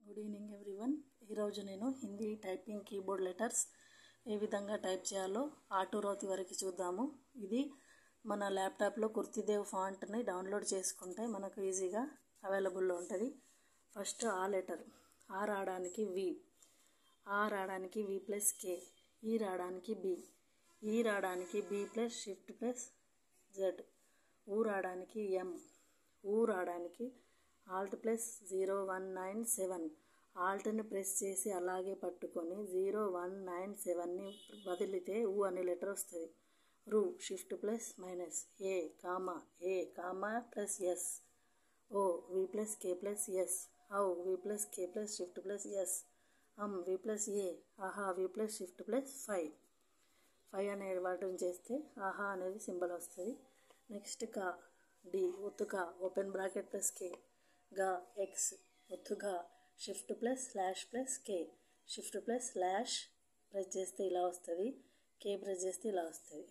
good evening everyone ఈరోజు నేను Hindi typing keyboard letters ఏ విధంగా టైప్ చేయాలో ఆటో రోతి వరకు చూద్దాము ఇది మన ల్యాప్టాప్లో కుర్తిదేవ్ ఫాంట్ని డౌన్లోడ్ చేసుకుంటే మనకు ఈజీగా అవైలబుల్లో ఉంటుంది ఫస్ట్ ఆ లెటర్ ఆ రావడానికి వి ఆ రావడానికి వి ప్లస్ కే ఈ రావడానికి బి ఈ రావడానికి B plus shift plus Z ఊ రావడానికి ఎం ఊ రావడానికి alt plus zero one nine seven ఆల్ట్ని ప్రెస్ చేసి అలాగే పట్టుకొని జీరో వన్ నైన్ సెవెన్ని వదిలితే ఊ అనే లెటర్ వస్తుంది రు shift plus minus A comma A comma plus S ఓ V plus K plus S ఔ V plus K plus shift plus S అమ్ వి ప్లస్ ఏ ఆహా V plus shift plus five five అనే వాటిని చేస్తే ఆహా అనేది సింబల్ వస్తుంది నెక్స్ట్ కా డి ఒత్తుగా ఓపెన్ బ్రాకెట్ ప్లస్ కే గా ఎక్స్ ఒత్తుగా shift plus slash plus K shift plus slash press చేస్తే ఇలా వస్తుంది కే ప్రెస్ చేస్తే ఇలా వస్తుంది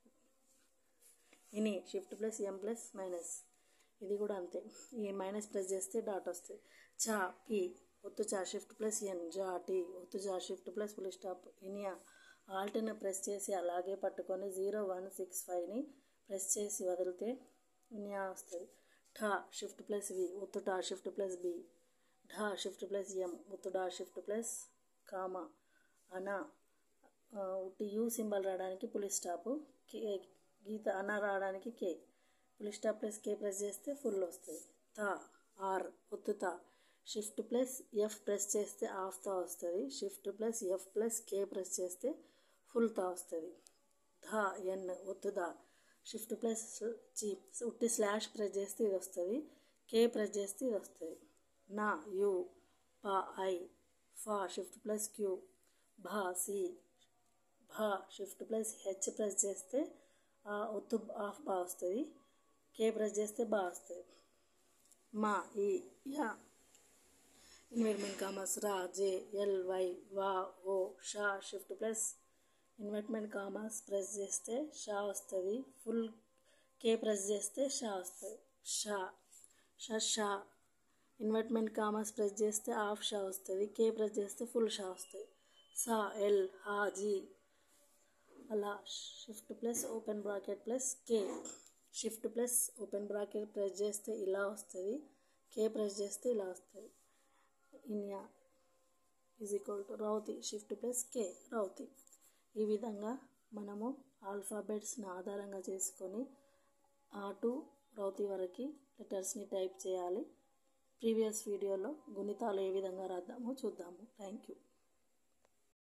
ఇని shift plus M plus minus ఇది కూడా అంతే ఈ మైనస్ ప్రెస్ చేస్తే డాట్ వస్తుంది చా పి ఒత్తు చా షిఫ్ట్ ప్లస్ ఎన్ జా టీ ఒత్తు జా షిఫ్ట్ ప్లస్ ఫుల్ స్టాప్ ఇనియా ఆల్ట్ని ప్రెస్ చేసి అలాగే పట్టుకొని జీరో వన్ సిక్స్ ఫైవ్ని ప్రెస్ చేసి వదిలితే ఇనియా వస్తుంది ఠా షిఫ్ట్ ప్లస్ వి ఒత్తు టా షిఫ్ట్ ప్లస్ బి ఢా షిఫ్ట్ ప్లస్ ఎం ఒత్తు డా షిఫ్ట్ ప్లస్ కామా అనా ఉట్టి యూ సింబల్ రావడానికి పులి స్టాపు కే గీత అన రావడానికి కే పులి స్టాప్ ప్లస్ కే ప్రెస్ చేస్తే ఫుల్ వస్తుంది తా ఆర్ ఒత్తుతా షిఫ్ట్ ప్లస్ ఎఫ్ ప్రెస్ చేస్తే ఆఫ్ తా వస్తుంది shift plus F plus K press చేస్తే ఫుల్ తా వస్తుంది ధా ఎన్ ఒత్తుదా షిఫ్ట్ ప్లస్ జీ ఉట్టి స్లాష్ ప్రెస్ చేస్తే ఇది వస్తుంది కే ప్రెస్ చేస్తే ఇది వస్తుంది నా యు పా ఐ ఫా షిఫ్ట్ ప్లస్ క్యూ భా సి భా షిఫ్ట్ ప్లస్ హెచ్ ప్రెస్ చేస్తే ఆ ఒత్తు ఆఫ్ బా వస్తుంది కే ప్రెస్ చేస్తే బా వస్తుంది మా ఈ యా ఇన్వెర్మెంట్ కామర్స్ రా జే ఎల్ వై వా ఓ షా shift plus inverted commas press చేస్తే షా వస్తుంది ఫుల్ కే ప్రెస్ చేస్తే షా వస్తుంది షా షా షా ఇన్వెర్ట్మెంట్ కామర్స్ ప్రెస్ చేస్తే హాఫ్ షా వస్తుంది కే ప్రెస్ చేస్తే ఫుల్ షా వస్తుంది సా ఎల్ హా జీ అలా shift plus open bracket plus K shift plus open bracket press చేస్తే ఇలా వస్తుంది కే ప్రెస్ చేస్తే ఇలా వస్తుంది ఇన్యా ఈజ్ ఈక్వల్ టు రౌతి షిఫ్ట్ ప్లస్ కే రౌతి ఈ విధంగా మనము ఆల్ఫాబెట్స్ని ఆధారంగా చేసుకొని ఆ టు రౌతి వరకు లెటర్స్ని టైప్ చేయాలి ప్రీవియస్ వీడియోలో గుణితాలు ఏ విధంగా రాద్దామో చూద్దాము థ్యాంక్ యూ